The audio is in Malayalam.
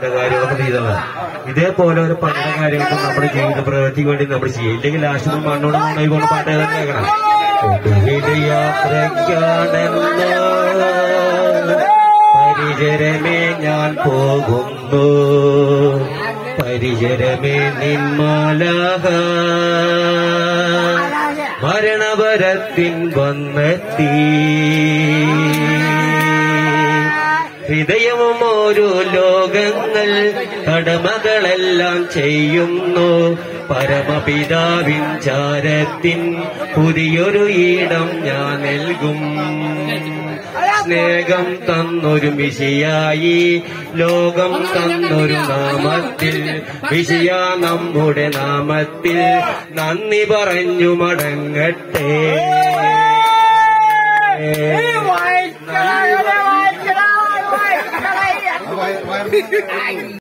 കാര്യങ്ങളൊക്കെ ചെയ്തതാണ് ഇതേപോലെ ഒരു പല കാര്യങ്ങളും നമ്മുടെ ജീവിത പ്രവൃത്തിക്ക് വേണ്ടി നമ്മൾ ചെയ്യും ഇല്ലെങ്കിൽ ലാസ്റ്റ് മണ്ണോട് മണ്ണായിക്കൊണ്ട് പാട്ട് ഏതാ കേൾക്കണം ഒടുവിൽ യാത്രയ്ക്കാണെന്നോ പരിചരമേ ഞാൻ പോകുന്നു പരിചരമേ നിന്മാലാഹ മരണവരത്തിൻ വന്നെത്തി ഹൃദയവും ഓരോ ലോകങ്ങൾ കടമകളെല്ലാം ചെയ്യുന്നു പരമപിതാവിൻ ചാരത്തിൻ പുതിയൊരു ഇടം ഞാൻ നൽകും സ്നേഹം തന്നൊരു മിശിയായി ലോകം തന്നൊരു നാമത്തിൽ മിശിയ നമ്മുടെ നാമത്തിൽ നന്ദി പറഞ്ഞു മടങ്ങട്ടെ വായിക്കണ വായിക്കണ വായിക്കണ